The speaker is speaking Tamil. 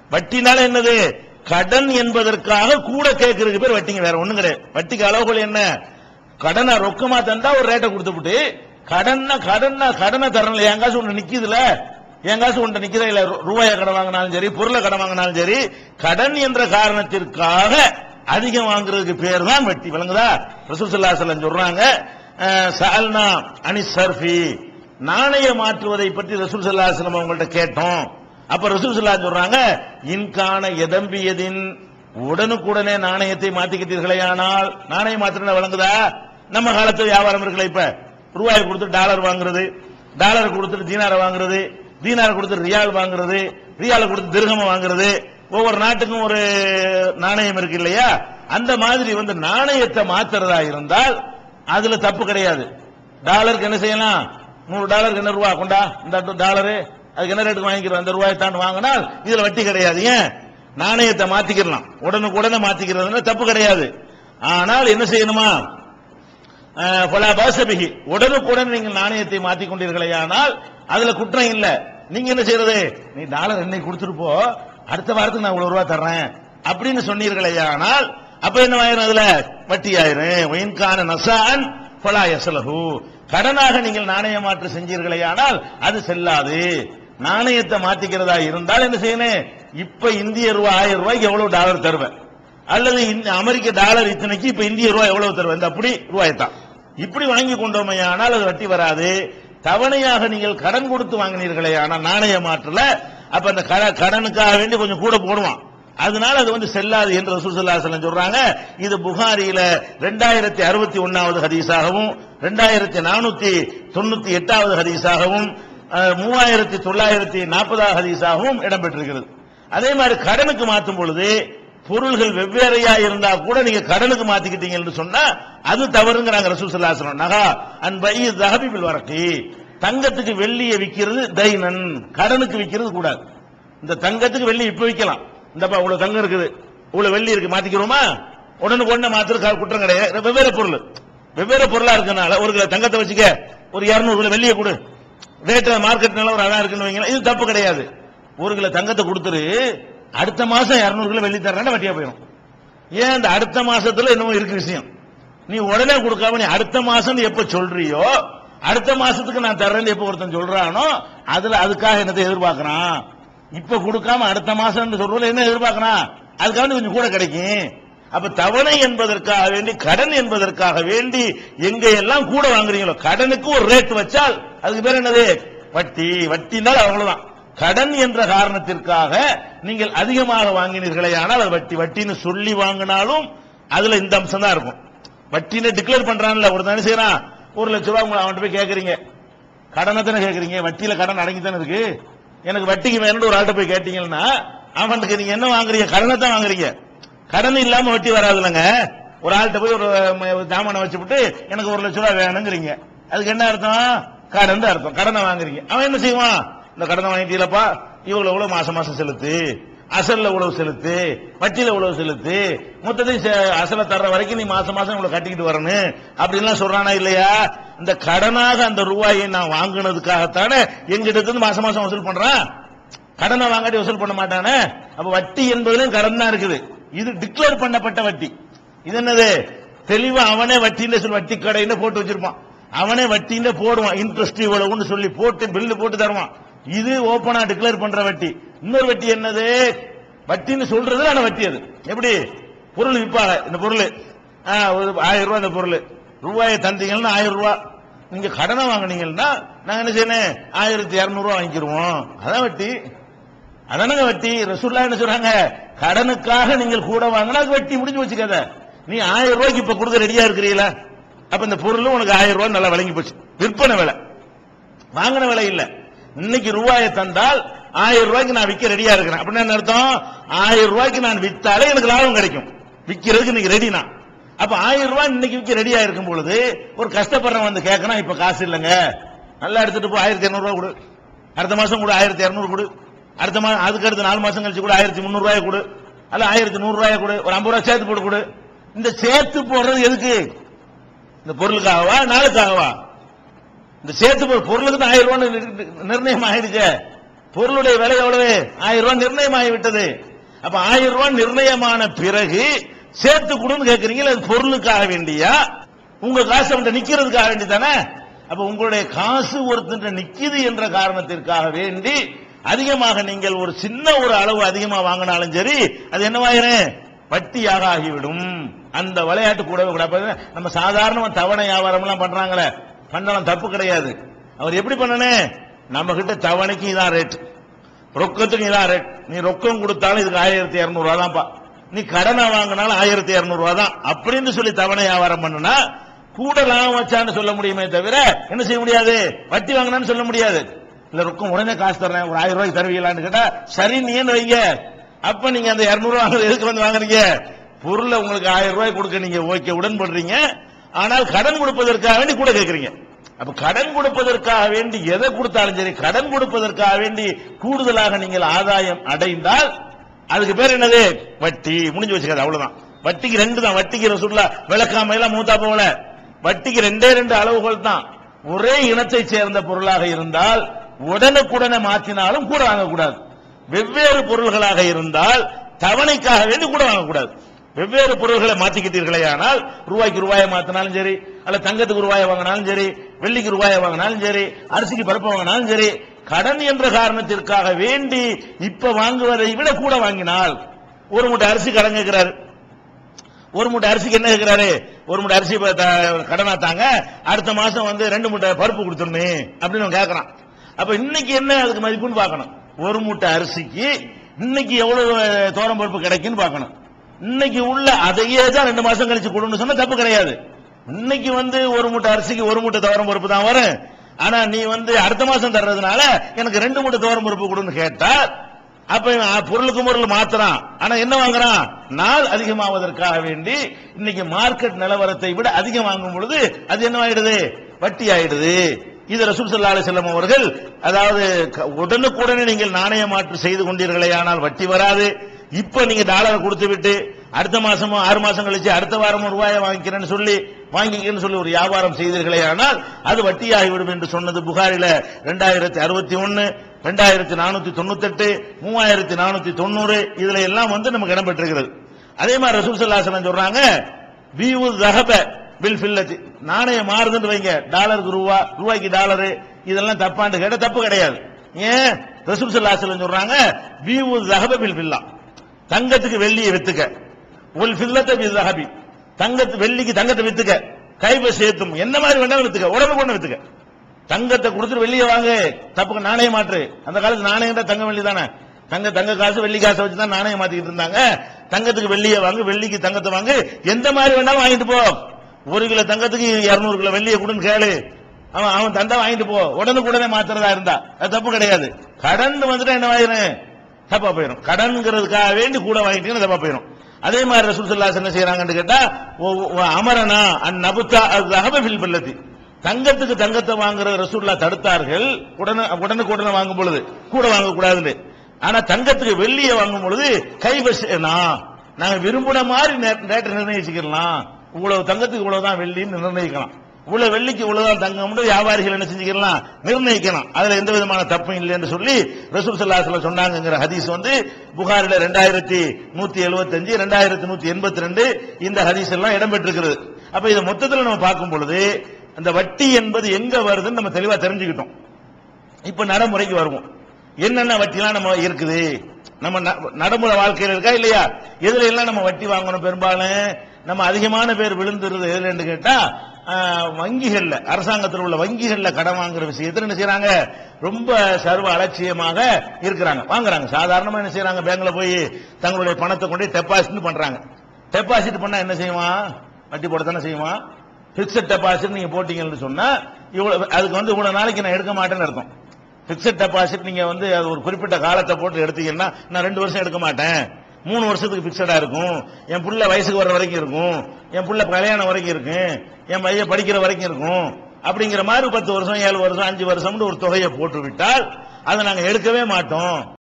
வட்டினால என்னது கடன் என்பதற்காக கூட கேட்கறதுக்கு பேர் வட்டிங்க வேற ஒண்ணும் கிடையாது வட்டிக்கு அளவுகள் என்ன கடனை ரொக்கமா தந்தா ஒரு ரேட்டை கொடுத்துப்புட்டு கடன்னா கடன்னா கடனை தரல என் காசு ஒண்ணு நிக்குதுல என் காசு ஒன்று நிக்கிறதா இல்ல ரூ- ரூபாயை கடன் வாங்கினாலும் சரி பொருளை கடன் வாங்கினாலும் சரி கடன் என்ற காரணத்திற்காக அதிகம் வாங்குறதுக்கு பேர் தான் வட்டி விளங்குதா ரசூல் ஸல்லல்லாஹு அலைஹி வஸல்லம் சொல்றாங்க அஹ், சஅல்னா அனி சர்ஃபி நாணய மாற்றுவதை பற்றி ரசூல் ஸல்லல்லாஹு அலைஹி வஸல்லம் அவங்கள்ட்ட கேட்டோம் அப்ப ரசூல் ஸல்லல்லாஹு அலைஹி சொல்றாங்க இன்கான எதம்பியதின் உடனுக்குடனே நாணயத்தை மாத்திக்கிட்டீர்களே ஆனால் நாணயம் மாத்திரம் வழங்குதா நம்ம காலத்து வியாபாரம் இருக்குல்ல இப்ப ரூபாய் கொடுத்து டாலர் வாங்குறது டாலர் கொடுத்துட்டு தீனாரை வாங்குறது தீனாரை கொடுத்து ரியால் வாங்குறது ரியாலை கொடுத்து திருகம வாங்குறது ஒவ்வொரு நாட்டுக்கும் ஒரு நாணயம் இருக்கு இல்லையா அந்த மாதிரி வந்து நாணயத்தை மாத்துறதா இருந்தால் அதுல தப்பு கிடையாது டாலருக்கு என்ன செய்யலாம் நூறு டாலருக்கு என்ன ரூபா கொண்டா இந்த டாலரு அதுக்கு என்ன ரேட்டுக்கு வாங்கிக்கிறோம் அந்த ரூபாயை தான் வாங்கினால் இதுல வட்டி கிடையாது ஏன் நாணயத்தை மாத்திக்கிறலாம் உடனுக்குடனே மாத்திக்கிறதுனா தப்பு கிடையாது ஆனால் என்ன செய்யணுமா அஹ், பலா பாசபிகி உடனுக்குடன் நீங்கள் நாணயத்தை மாத்திக் கொண்டீர்களேயானால் அதுல குற்றம் இல்ல நீங்க என்ன செய்யறது நீ டாலர் என்னை கொடுத்துட்டு போ அடுத்த வாரத்துக்கு நான் இவ்வளவு ரூபா தர்றேன் அப்படின்னு சொன்னீர்களேயானால் அப்ப என்ன ஆயிரும் அதுல வட்டி ஆயிரும் ஒயின்கான நசான் பலா யசலஹு கடனாக நீங்கள் நாணய மாற்று செஞ்சீர்களேயானால் அது செல்லாது நாணயத்தை மாத்திக்கிறதா இருந்தால் என்ன செய்யணும் இப்ப இந்திய ரூபாய் ஆயிரம் ரூபாய்க்கு எவ்வளவு டாலர் தருவேன் அல்லது இந்த அமெரிக்க டாலர் இத்தனைக்கு இப்ப இந்திய ரூபாய் எவ்வளவு தருவேன் இந்த அப்படி ரூபாய்த்தான் இப்படி வாங்கி கொண்டோமையானால் அது வட்டி வராது தவணையாக நீங்கள் கடன் கொடுத்து வாங்கினீர்களே ஆனால் நாணய மாற்றல அப்ப அந்த கட- கடனுக்காக வேண்டி கொஞ்சம் கூட போடுவான் அதனால அது வந்து செல்லாது என்று ரசூல் ஸல்லல்லாஹு அலைஹி வஸல்லம் சொல்றாங்க இது புகாரியில ரெண்டாயிரத்தி அறுபத்தி ஒன்னாவது ஹதீஸாகவும் ரெண்டாயிரத்தி நானூத்தி தொண்ணூத்தி எட்டாவது ஹதீஸாகவும் அஹ், மூவாயிரத்தி தொள்ளாயிரத்தி நாற்பதாவது ஹதீஸாகவும் இடம்பெற்றிருக்கிறது அதே மாதிரி கடனுக்கு மாற்றும் பொழுது பொருள்கள் வெவ்வேறையா இருந்தா கூட நீங்க கடனுக்கு மாத்திக்கிட்டீங்கன்னு சொன்னா அது தவறுங்கிறாங்க ரசூல் ஸல்லல்லாஹு அலைஹி வஸல்லம் நகா அன்பை தஹபிபில் வரக்கி தங்கத்துக்கு வெள்ளியை விக்கிறது தைனன் கடனுக்கு விக்கிறது கூடாது இந்த தங்கத்துக்கு வெள்ளி இப்ப விக்கலாம் இந்தப்பா இவ்வளவு தங்கம் இருக்குது இவ்வளவு வெள்ளி இருக்கு மாத்திக்கிறோமா உடனுக்கு உடனே மாத்துறது க- குற்றம் கிடையாது வெவ்வேறு பொருள் வெவ்வேறு பொருளா இருக்கனால ஒரு கிலோ தங்கத்தை வச்சுக்க ஒரு 200 கிலோ வெள்ளியை கொடு ரேட் மார்க்கெட் நிலவரம் அதான் இருக்குன்னு வைங்களேன் இது தப்பு கிடையாது ஒரு கிலோ தங்கத்தை கொடுத்துரு அடுத்த மாசம் 200 கிலோ வெள்ளி தர்றேன்னா வட்டியா போயிடும் ஏன் அந்த அடுத்த மாசத்துல என்னமோ இருக்கு விஷயம் நீ உடனே கொடுக்காம நீ அடுத்த மாசம் எப்ப சொல்றியோ அடுத்த மாசத்துக்கு நான் தர்றேன்னு எப்ப ஒருத்தன் சொல்றானோ அதுல அதுக்காக என்னத்தை எதிர்பார்க்கறான் இப்ப கொடுக்காம அடுத்த மாசம் சொல்றதுல என்ன எதிர்பார்க்கறான் அதுக்காக கொஞ்சம் கூட கிடைக்கும் அப்ப தவணை என்பதற்காக வேண்டி கடன் என்பதற்காக வேண்டி எங்க எல்லாம் கூட வாங்குறீங்களோ கடனுக்கு ஒரு ரேட் வச்சால் அதுக்கு பேர் என்னது வட்டி வட்டினால் அவ்வளவுதான் கடன் என்ற காரணத்திற்காக நீங்கள் அதிகமாக வாங்கினீர்களே ஆனால் அது வட்டி வட்டின்னு சொல்லி வாங்கினாலும் அதுல இந்த அம்சம் தான் இருக்கும் வட்டின்னு டிக்ளேர் பண்றான்ல ஒரு தானே செய்யறான் ஒரு லட்ச ரூபா உங்களை அவன்கிட்ட போய் கேக்குறீங்க கடனை தானே கேக்குறீங்க வட்டியில கடன் அடங்கி தானே இருக்கு எனக்கு வட்டிக்கு வேணும்னு ஒரு ஆள்கிட்ட போய் கேட்டீங்கன்னா அவனுக்கு நீங்க என்ன வாங்குறீங்க கடனை தான் வாங்குறீங்க கடன் இல்லாம வட்டி வராதுலங்க ஒரு ஆள்கிட்ட போய் ஒரு ம- ஜாமானை வச்சுவிட்டு எனக்கு ஒரு லட்ச ரூபாய் வேணுங்கிறீங்க அதுக்கு என்ன அர்த்தம் கடன் தான் அர்த்தம் கடனை வாங்குறீங்க அவன் என்ன செய்வான் இந்த கடனை வாங்கிட்டீங்களப்பா இவ்வளவு இவ்வளவு மாசம் மாசம் செலுத்து அசல்ல இவ்வளவு செலுத்து வட்டியில இவ்வளவு செலுத்து மொத்தத்தையும் செ- அசலை தர்ற வரைக்கும் நீ மாசம் மாசம் இவ்வளவு கட்டிக்கிட்டு வரணும் அப்படின்லாம் சொல்றானா இல்லையா இந்த கடனாக அந்த ரூபாயை நான் வாங்குனதுக்காகத்தானே எங்கிட்ட இருந்து மாசம் மாசம் வசூல் பண்றான் கடனை வாங்காட்டி வசூல் பண்ண மாட்டானே அப்ப வட்டி என்பதுலயும் கடன் தான் இருக்குது இது டிக்ளேர் பண்ணப்பட்ட வட்டி இது என்னது தெளிவா அவனே வட்டின்னு சொல்லி வட்டி கடைன்னு போட்டு வச்சிருப்பான் அவனே வட்டின்னு போடுவான் இன்ட்ரெஸ்ட் இவ்வளவுன்னு சொல்லி போட்டு பில்லு போட்டு தருவான் இது ஓபனா டிக்ளேர் பண்ற வட்டி இன்னொரு வட்டி என்னது வட்டின்னு சொல்றது ஆனா வட்டி அது எப்படி பொருள் விற்பாங்க இந்த பொருள் ஆ, ஒரு ஆயிரம் ரூபாய் இந்த பொருள் ரூபாயை தந்தீங்கன்னா ஆயிரம் ரூபாய் நீங்க கடனை வாங்குனீங்கன்னா நாங்க என்ன செய்யணும் ஆயிரத்தி இருநூறு ரூபாய் வாங்கிக்கிருவோம் அதான் வட்டி அதானங்க வட்டி ரசூல்லா என்ன சொல்றாங்க கடனுக்காக நீங்கள் கூட வாங்கினா அது வட்டி முடிஞ்சு வச்சுக்காத நீ ஆயிரம் ரூபாய்க்கு இப்ப கொடுக்க ரெடியா இருக்கிறீங்களா அப்ப இந்த பொருள் உனக்கு ஆயிரம் ரூபாய் நல்லா வழங்கி போச்சு விற்பனை விலை வாங்கின விலை இல்ல இன்னைக்கு ரூபாயை தந்தால் ஆயிரம் ரூபாய்க்கு நான் விற்க ரெடியா இருக்கிறேன் அப்படின்னா என்ன அர்த்தம் ஆயிரம் ரூபாய்க்கு நான் வித்தாலே எனக்கு லாபம் கிடைக்கும் விக்கிறதுக்கு இன்னைக்கு ரெடி நான் அப்ப ஆயிரம் ரூபாய் இன்னைக்கு விற்க ரெடியா இருக்கும் பொழுது ஒரு கஷ்டப்படுறவன் வந்து கேட்கணும் இப்ப காசு இல்லைங்க நல்லா எடுத்துட்டு போ ஆயிரத்தி இருநூறு ரூபாய் கொடு அடுத்த மாசம் கூட ஆயிரத்தி இருநூறு கொடு அடுத்த மாசம் அதுக்கு அடுத்து நாலு மாசம் கழிச்சு கூட ஆயிரத்தி முந்நூறு ரூபாய் கொடு அல்ல ஆயிரத்தி நூறு ரூபாய் கொடு ஒரு ஐம்பது ரூபாய் சேர்த்து போட்டு கொடு இந்த சேர்த்து போடுறது எதுக்கு இந்த பொருளுக்காகவா நாளுக்காகவா இந்த சேர்த்து போற பொருளுக்கு தான் ஆயிரம் ரூபாய் நிர்ணயம் ஆயிடுச்சு பொருளுடைய விலை எவ்வளவு ஆயிரம் ரூபாய் நிர்ணயமாகி விட்டது அப்ப ஆயிரம் ரூபாய் நிர்ணயமான பிறகு சேர்த்து கொடுன்னு கேக்குறீங்களா அது பொருளுக்காக வேண்டியா உங்க காசு அவன்கிட்ட நிக்கிறதுக்காக வேண்டி தானே அப்ப உங்களுடைய காசு ஒருத்தன் நிக்குது என்ற காரணத்திற்காக வேண்டி அதிகமாக நீங்கள் ஒரு சின்ன ஒரு அளவு அதிகமா வாங்கினாலும் சரி அது என்னவாயிரும் வட்டியாக ஆகிவிடும் அந்த விளையாட்டு கூடவே கூடாது நம்ம சாதாரண தவணை வியாபாரம் எல்லாம் பண்றாங்களே பண்ணலாம் தப்பு கிடையாது அவர் எப்படி பண்ணணும் நம்ம கிட்ட தவணைக்கு இதான் ரேட் ரொக்கத்துக்கு இதான் ரேட் நீ ரொக்கம் கொடுத்தாலும் இதுக்கு ஆயிரத்தி இருநூறு ரூபா தான்ப்பா நீ கடனை வாங்கினாலும் ஆயிரத்தி இருநூறு ரூபா தான் அப்படின்னு சொல்லி தவணை வியாபாரம் பண்ணுனா கூட லாபம் வச்சான்னு சொல்ல முடியுமே தவிர என்ன செய்ய முடியாது வட்டி வாங்கினான்னு சொல்ல முடியாது இல்ல ரொக்கம் உடனே காசு தர்றேன் ஒரு ஆயிரம் ரூபாய்க்கு தருவீங்களான்னு கேட்டா சரி நீ என்ன வைங்க அப்ப நீங்க அந்த இருநூறு வாங்குறது எதுக்கு வந்து வாங்குறீங்க பொருளை உங்களுக்கு ஆயிரம் ரூபாய் கொடுக்க நீங்க ஓகே உடன்படுறீங்க ஆனால் கடன் கொடுப்பதற்காக வேண்டி கூட கேட்கறீங்க அப்ப கடன் கொடுப்பதற்காக வேண்டி எதை கொடுத்தாலும் சரி கடன் கொடுப்பதற்காக வேண்டி கூடுதலாக நீங்கள் ஆதாயம் அடைந்தால் அதுக்கு பேர் என்னது வட்டி முடிஞ்சு வச்சுக்காது அவ்வளவுதான் வட்டிக்கு ரெண்டு தான் வட்டிக்கு ரசூல்லா விளக்காம எல்லாம் மூத்தா போகல வட்டிக்கு ரெண்டே ரெண்டு அளவுகள் தான் ஒரே இனத்தை சேர்ந்த பொருளாக இருந்தால் உடனுக்குடனே மாற்றினாலும் கூட வாங்கக்கூடாது வெவ்வேறு பொருள்களாக இருந்தால் தவணைக்காக வேண்டி கூட வாங்கக்கூடாது வெவ்வேறு பொருள்களை மாத்திக்கிட்டீர்களே ஆனால் ரூபாய்க்கு ரூபாயை மாத்தினாலும் சரி அல்ல தங்கத்துக்கு ரூபாயை வாங்கினாலும் சரி வெள்ளிக்கு ரூபாயை வாங்கினாலும் சரி அரிசிக்கு பருப்பு வாங்கினாலும் சரி கடன் என்ற காரணத்திற்காக வேண்டி இப்ப வாங்குவதை விட கூட வாங்கினால் ஒரு மூட்டை அரிசி கடன் கேட்கிறாரு ஒரு மூட்டை அரிசிக்கு என்ன கேட்கிறாரு ஒரு மூட்டை அரிசி இப்ப த- கடனா தாங்க அடுத்த மாசம் வந்து ரெண்டு மூட்டை பருப்பு கொடுத்துருணும் அப்படின்னு அவன் கேட்கறான் அப்ப இன்னைக்கு என்ன அதுக்கு மதிப்புன்னு பார்க்கணும் ஒரு மூட்டை அரிசிக்கு இன்னைக்கு எவ்வளவு தோரம் பருப்பு கிடைக்குன்னு பார்க்கணும் இன்னைக்கு உள்ள அதையே தான் ரெண்டு மாசம் கழிச்சு கொடுன்னு சொன்னா தப்பு கிடையாது இன்னைக்கு வந்து ஒரு மூட்டை அரிசிக்கு ஒரு மூட்டை துவரம் பருப்பு தான் வரும் ஆனா நீ வந்து அடுத்த மாசம் தர்றதுனால எனக்கு ரெண்டு மூட்டை துவரம் பருப்பு கொடுன்னு கேட்டா அப்ப இவன் அ, பொருளுக்கு பொருள் மாத்துறான் ஆனா என்ன வாங்குறான் நாள் அதிகமாவதற்காக வேண்டி இன்னைக்கு மார்க்கெட் நிலவரத்தை விட அதிகம் வாங்கும் பொழுது அது என்ன ஆயிடுது வட்டி ஆயிடுது இது ரசூல் ஸல்லல்லாஹு அலைஹி வஸல்லம் அவர்கள் அதாவது க- உடனுக்குடனே நீங்கள் நாணய மாற்று செய்து கொண்டீர்களே ஆனால் வட்டி வராது இப்ப நீங்க டாலரை கொடுத்து விட்டு அடுத்த மாசமோ ஆறு மாசம் கழிச்சு அடுத்த வாரமும் ரூபாயை வாங்கிக்கிறேன்னு சொல்லி வாங்கிக்கிறேன்னு சொல்லி ஒரு வியாபாரம் செய்தீர்களே ஆனால் அது வட்டியாகிவிடும் என்று சொன்னது புகாரில ரெண்டாயிரத்தி அறுபத்தி ஒன்னு ரெண்டாயிரத்தி நானூத்தி தொண்ணூத்தெட்டு மூவாயிரத்தி நானூத்தி தொண்ணூறு இதுல எல்லாம் வந்து நமக்கு இடம் பெற்றிருக்கிறது அதே மாதிரி ரசூல் சல்லாசலம் சொல்றாங்க வியூ தகப பில் ஃபில்லத்தி நாணயம் மாறுதுன்னு வைங்க டாலருக்கு ரூபா ரூபாய்க்கு டாலரு இதெல்லாம் தப்பாண்டு கேட்ட தப்பு கிடையாது ஏன் ரசூல் சல்லாசலம் சொல்றாங்க வியூ தகப பில் ஃபில்லா தங்கத்துக்கு வெள்ளியை வித்துக்க உல் ஃபில்லத்தை பில் தகபி தங்கத்து வெள்ளிக்கு தங்கத்தை வித்துக்க கைப சேர்த்தும் என்ன மாதிரி வேணாலும் வித்துக்க உடம்பு கொண்டு வித்துக்க தங்கத்தை கொடுத்துட்டு வெள்ளியை வாங்கு தப்புக்கு நாணயம் மாற்று அந்த காலத்து நாணயம் தான் தங்க வெள்ளி தானே தங்க தங்க காசு வெள்ளி காசை வச்சு தான் நாணயம் மாத்திக்கிட்டு இருந்தாங்க தங்கத்துக்கு வெள்ளியை வாங்கு வெள்ளிக்கு தங்கத்தை வாங்கு எந்த மாதிரி வேணாலும் வாங்கிட்டு போ ஒரு கிலோ தங்கத்துக்கு இருநூறு கிலோ வெள்ளியை கொடுன்னு கேளு அவன் அவன் தந்தா வாங்கிட்டு போ உடனுக்குடனே மாத்துறதா இருந்தா அது தப்பு கிடையாது கடன் வந்துட்டா என்ன ஆயிரும் தப்பா போயிடும் கடன்ங்கிறதுக்காக வேண்டி கூட வாங்கிட்டீங்கன்னா தப்பா போயிடும் அதே மாதிரி ரசூல் ஸல்லல்லாஹு என்ன செய்யறாங்கன்னு கேட்டா ஒ- ஒ- அமரனா அன் நபுத்தா அஹப ஃபில் பல்லதி தங்கத்துக்கு தங்கத்தை வாங்குற ரசூல்லா தடுத்தார்கள் உடனே உடனுக்கு உடனே வாங்கும் பொழுது கூட வாங்க கூடாதுன்னு ஆனா தங்கத்துக்கு வெள்ளியை வாங்கும் பொழுது கைவசனா நாங்க விரும்பின மாதிரி ரேட்டை நிர்ணயிச்சுக்கலாம் இவ்வளவு தங்கத்துக்கு இவ்வளவுதான் வெள்ளின்னு நிர்ணயிக்கலாம் இவ்வளவு வெள்ளிக்கு இவ்வளவுதான் தங்கம் வியாபாரிகள் என்ன செஞ்சுக்கலாம் நிர்ணயிக்கலாம் அதுல எந்த விதமான தப்பும் இல்லைன்னு சொல்லி ரசூல் சல்லாஹ் சொன்னாங்கங்கிற ஹதீஸ் வந்து புகாரில ரெண்டாயிரத்தி நூத்தி எழுபத்தஞ்சு ரெண்டாயிரத்தி நூத்தி எண்பத்தி ரெண்டு இந்த ஹதீஸ் எல்லாம் இடம்பெற்றிருக்கிறது அப்ப இதை மொத்தத்தில் நம்ம பார்க்கும் பொழுது அந்த வட்டி என்பது எங்க வருதுன்னு நம்ம தெளிவா தெரிஞ்சுக்கிட்டோம் இப்ப நடைமுறைக்கு வருவோம் என்னென்ன வட்டிலாம் நம்ம இருக்குது நம்ம ந- நடைமுறை வாழ்க்கையில் இருக்கா இல்லையா எதுல எல்லாம் நம்ம வட்டி வாங்கணும் பெரும்பாலும் நம்ம அதிகமான பேர் விழுந்துருது எதுலன்னு கேட்டா ஆஹ், வங்கிகள்ல அரசாங்கத்தில் உள்ள வங்கிகள்ல கடன் வாங்குற விஷயத்துல என்ன செய்யறாங்க ரொம்ப சர்வ அலட்சியமாக இருக்கிறாங்க வாங்குறாங்க சாதாரணமா என்ன செய்யறாங்க பேங்க்ல போய் தங்களுடைய பணத்தை கொண்டு டெபாசிட் பண்றாங்க டெபாசிட் பண்ணா என்ன செய்வான் வட்டி போட தானே செய்வான் பிக்சட் டெபாசிட் நீங்க போட்டீங்கன்னு சொன்னா இவ்வளவு அதுக்கு வந்து இவ்வளவு நாளைக்கு நான் எடுக்க மாட்டேன்னு அர்த்தம் பிக்சட் டெபாசிட் நீங்க வந்து அது ஒரு குறிப்பிட்ட காலத்தை போட்டு எடுத்தீங்கன்னா நான் ரெண்டு வருஷம் எடுக்க மாட்டேன் மூணு வருஷத்துக்கு பிக்சடா இருக்கும் என் புள்ள வயசுக்கு வர வரைக்கும் இருக்கும் என் புள்ள கல்யாணம் வரைக்கும் இருக்கும் என் பையன் படிக்கிற வரைக்கும் இருக்கும் அப்படிங்கிற மாதிரி பத்து வருஷம் ஏழு வருஷம் அஞ்சு வருஷம்னு ஒரு தொகையை போட்டு விட்டால் அதை நாங்க எடுக்கவே மாட்டோம்